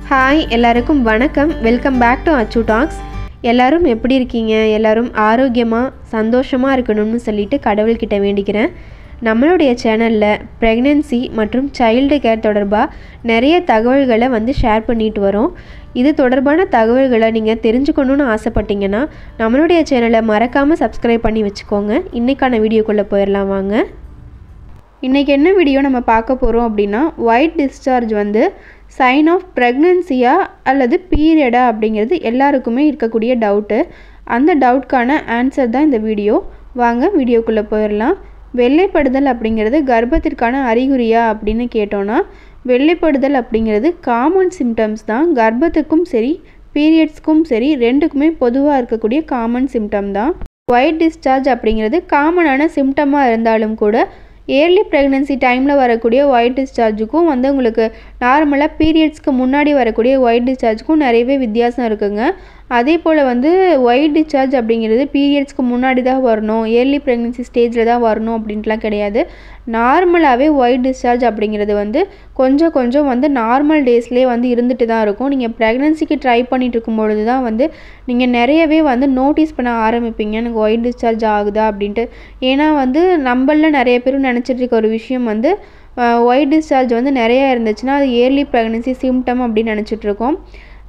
hi எல்லாருக்கும் வணக்கம் welcome back to Achu talks எல்லாரும் எப்படி இருக்கீங்க எல்லாரும் ஆரோக்கியமாக சந்தோஷமாக இருக்கணும்னு சொல்லிட்டு கடவுள்கிட்ட வேண்டிக்கிறேன் நம்மளுடைய சேனலில் ப்ரெக்னென்சி மற்றும் சைல்டு கேர் தொடர்பாக நிறைய தகவல்களை வந்து ஷேர் பண்ணிட்டு வரோம் இது தொடர்பான தகவல்களை நீங்கள் தெரிஞ்சுக்கணுன்னு ஆசைப்பட்டீங்கன்னா நம்மளுடைய சேனலை மறக்காமல் சப்ஸ்கிரைப் பண்ணி வச்சுக்கோங்க இன்றைக்கான வீடியோக்குள்ளே போயிடலாம் வாங்க இன்றைக்கி என்ன வீடியோ நம்ம பார்க்க போகிறோம் அப்படின்னா ஒயிட் டிஸ்சார்ஜ் வந்து சைன் ஆஃப் ப்ரெக்னென்சியா அல்லது பீரியடா அப்படிங்கிறது எல்லாருக்குமே இருக்கக்கூடிய டவுட்டு அந்த டவுட்கான ஆன்சர் தான் இந்த வீடியோ வாங்க வீடியோக்குள்ளே போயிடலாம் வெள்ளைப்படுதல் அப்படிங்கிறது கர்ப்பத்திற்கான அறிகுறியா அப்படின்னு கேட்டோன்னா வெள்ளைப்படுதல் அப்படிங்கிறது காமன் சிம்டம்ஸ் தான் கர்ப்பத்துக்கும் சரி பீரியட்ஸ்க்கும் சரி ரெண்டுக்குமே பொதுவாக இருக்கக்கூடிய காமன் சிம்டம் தான் ஒயிட் டிஸ்சார்ஜ் அப்படிங்கிறது காமனான சிம்டமாக இருந்தாலும் கூட ஏர்லி ப்ரெக்னென்சி டைமில் வரக்கூடிய ஒயிட் டிஸ்சார்ஜுக்கும் வந்து உங்களுக்கு நார்மலாக பீரியட்ஸ்க்கு முன்னாடி வரக்கூடிய ஒயிட் டிஸ்சார்ஜுக்கும் நிறையவே வித்தியாசம் இருக்குங்க அதே போல் வந்து ஒயிட் டிஸ்சார்ஜ் அப்படிங்கிறது பீரியட்ஸ்க்கு முன்னாடி தான் வரணும் ஏர்லி ப்ரெக்னென்சி ஸ்டேஜில் தான் வரணும் அப்படின்ட்டுலாம் கிடையாது நார்மலாகவே ஒயிட் டிஸ்சார்ஜ் அப்படிங்கிறது வந்து கொஞ்சம் கொஞ்சம் வந்து நார்மல் டேஸ்லேயே வந்து இருந்துட்டு தான் இருக்கும் நீங்கள் ப்ரெக்னென்சிக்கு ட்ரை பண்ணிட்டு இருக்கும் பொழுது தான் வந்து நீங்கள் நிறையவே வந்து நோட்டீஸ் பண்ண ஆரம்பிப்பீங்க எனக்கு ஒயிட் டிஸ்சார்ஜ் ஆகுதா அப்படின்ட்டு ஏன்னா வந்து நம்மளில் நிறைய பேரும் நினச்சிட்டு இருக்க ஒரு விஷயம் வந்து ஒயிட் டிஸ்சார்ஜ் வந்து நிறையா இருந்துச்சுன்னா அது ஏர்லி ப்ரெக்னென்சி சிம்டம் அப்படின்னு நினச்சிட்ருக்கோம்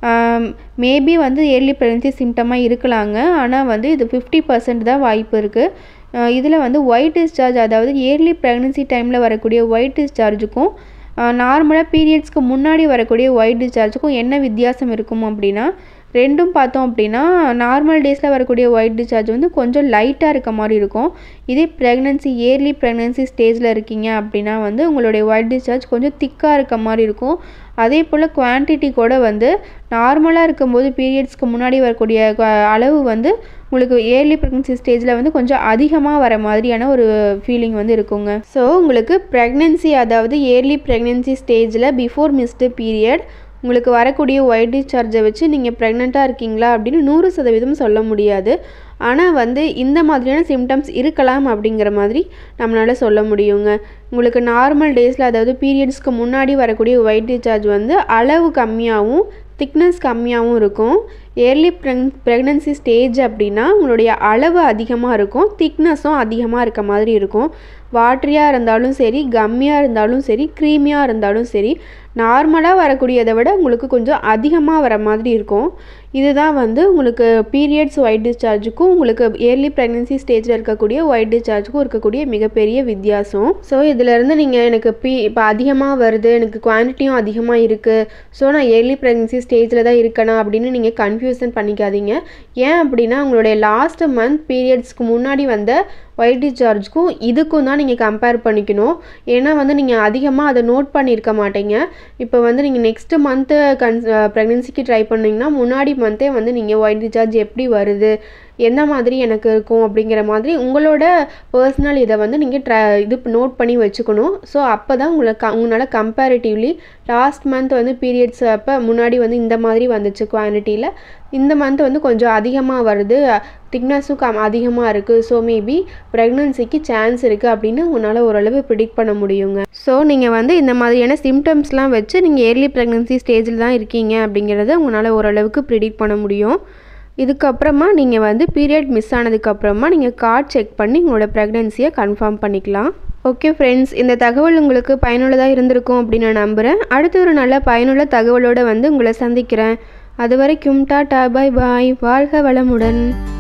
மேபி வந்து ஏர்லி ப்ரெக்னென்சி சிம்டமாக இருக்கலாங்க ஆனால் வந்து இது ஃபிஃப்டி பர்சன்ட் தான் வாய்ப்பு இருக்குது இதில் வந்து ஒயிட் டிஸ்சார்ஜ் அதாவது ஏர்லி ப்ரெக்னென்சி டைமில் வரக்கூடிய ஒயிட் டிஸ்சார்ஜுக்கும் நார்மலாக பீரியட்ஸ்க்கு முன்னாடி வரக்கூடிய ஒயிட் டிஸ்சார்ஜுக்கும் என்ன வித்தியாசம் இருக்கும் அப்படின்னா ரெண்டும் பார்த்தோம் அப்படின்னா நார்மல் டேஸில் வரக்கூடிய ஒயிட் டிஸ்சார்ஜ் வந்து கொஞ்சம் லைட்டாக இருக்க மாதிரி இருக்கும் இதே ப்ரெக்னென்சி ஏர்லி ப்ரெக்னென்சி ஸ்டேஜில் இருக்கீங்க அப்படின்னா வந்து உங்களுடைய ஒயிட் டிஸ்சார்ஜ் கொஞ்சம் திக்காக இருக்க மாதிரி இருக்கும் அதே போல் குவான்டிட்டி கூட வந்து நார்மலாக இருக்கும்போது பீரியட்ஸ்க்கு முன்னாடி வரக்கூடிய அளவு வந்து உங்களுக்கு ஏர்லி ப்ரெக்னென்சி ஸ்டேஜில் வந்து கொஞ்சம் அதிகமாக வர மாதிரியான ஒரு ஃபீலிங் வந்து இருக்குங்க ஸோ உங்களுக்கு ப்ரெக்னென்சி அதாவது ஏர்லி ப்ரெக்னென்சி ஸ்டேஜில் பிஃபோர் மிஸ்டு பீரியட் உங்களுக்கு வரக்கூடிய ஒயிட் டிஸ்சார்ஜை வச்சு நீங்கள் ப்ரெக்னெண்ட்டாக இருக்கீங்களா அப்படின்னு நூறு சதவீதம் சொல்ல முடியாது ஆனால் வந்து இந்த மாதிரியான சிம்டம்ஸ் இருக்கலாம் அப்படிங்கிற மாதிரி நம்மளால் சொல்ல முடியுங்க உங்களுக்கு நார்மல் டேஸில் அதாவது பீரியட்ஸ்க்கு முன்னாடி வரக்கூடிய ஒயிட் டிஸ்சார்ஜ் வந்து அளவு கம்மியாகவும் திக்னஸ் கம்மியாகவும் இருக்கும் ஏர்லி ப்ரெக் ப்ரெக்னன்சி ஸ்டேஜ் அப்படின்னா உங்களுடைய அளவு அதிகமாக இருக்கும் திக்னஸும் அதிகமாக இருக்க மாதிரி இருக்கும் வாட்ரியாக இருந்தாலும் சரி கம்மியாக இருந்தாலும் சரி க்ரீமியாக இருந்தாலும் சரி நார்மலாக வரக்கூடியதை விட உங்களுக்கு கொஞ்சம் அதிகமாக வர மாதிரி இருக்கும் இதுதான் வந்து உங்களுக்கு பீரியட்ஸ் ஒயிட் டிஸ்சார்ஜுக்கும் உங்களுக்கு ஏர்லி ப்ரெக்னென்சி ஸ்டேஜில் இருக்கக்கூடிய ஒயிட் டிஸ்சார்ஜுக்கும் இருக்கக்கூடிய மிகப்பெரிய வித்தியாசம் ஸோ இதிலேருந்து நீங்கள் எனக்கு பீ இப்போ அதிகமாக வருது எனக்கு குவான்டிட்டியும் அதிகமாக இருக்குது ஸோ நான் ஏர்லி ப்ரெக்னென்சி ஸ்டேஜில் தான் இருக்கேனா அப்படின்னு நீங்கள் கன்ஃபியூசன் பண்ணிக்காதீங்க ஏன் அப்படின்னா உங்களுடைய லாஸ்ட் மந்த் பீரியட்ஸ்க்கு முன்னாடி வந்த ஒயிட் டிஸ்சார்ஜ்க்கும் இதுக்கும் தான் நீங்கள் கம்பேர் பண்ணிக்கணும் ஏன்னா வந்து நீங்கள் அதிகமாக அதை நோட் பண்ணியிருக்க மாட்டீங்க இப்போ வந்து நீங்கள் நெக்ஸ்ட்டு மந்த்து கன் ப்ரெக்னென்சிக்கு ட்ரை பண்ணிங்கன்னா முன்னாடி மந்த்தே வந்து நீங்கள் ஒயிட் டிஸ்சார்ஜ் எப்படி வருது எந்த மாதிரி எனக்கு இருக்கும் அப்படிங்கிற மாதிரி உங்களோட பர்சனல் இதை வந்து நீங்கள் ட்ரை இது நோட் பண்ணி வச்சுக்கணும் ஸோ அப்போ தான் உங்களை க உங்களால் கம்பேரிட்டிவ்லி லாஸ்ட் மந்த் வந்து பீரியட்ஸ் அப்போ முன்னாடி வந்து இந்த மாதிரி வந்துச்சு குவான்டிட்டியில் இந்த மந்த் வந்து கொஞ்சம் அதிகமாக வருது திக்னஸும் கம் அதிகமாக இருக்குது ஸோ மேபி ப்ரெக்னன்சிக்கு சான்ஸ் இருக்குது அப்படின்னு உங்களால் ஓரளவு ப்ரிடிக்ட் பண்ண முடியுங்க ஸோ நீங்கள் வந்து இந்த மாதிரியான சிம்டம்ஸ்லாம் வச்சு நீங்கள் ஏர்லி ப்ரெக்னன்சி ஸ்டேஜில் தான் இருக்கீங்க அப்படிங்கிறத உங்களால் ஓரளவுக்கு ப்ரிடிக்ட் பண்ண முடியும் இதுக்கப்புறமா நீங்கள் வந்து பீரியட் மிஸ் ஆனதுக்கப்புறமா நீங்கள் கார்ட் செக் பண்ணி உங்களோட ப்ரெக்னென்சியை கன்ஃபார்ம் பண்ணிக்கலாம் ஓகே ஃப்ரெண்ட்ஸ் இந்த தகவல் உங்களுக்கு பயனுள்ளதாக இருந்திருக்கும் அப்படின்னு நான் நம்புகிறேன் அடுத்து ஒரு நல்ல பயனுள்ள தகவலோடு வந்து உங்களை சந்திக்கிறேன் அது வரைக்கும் டாடா பாய் பாய் வாழ்க வளமுடன்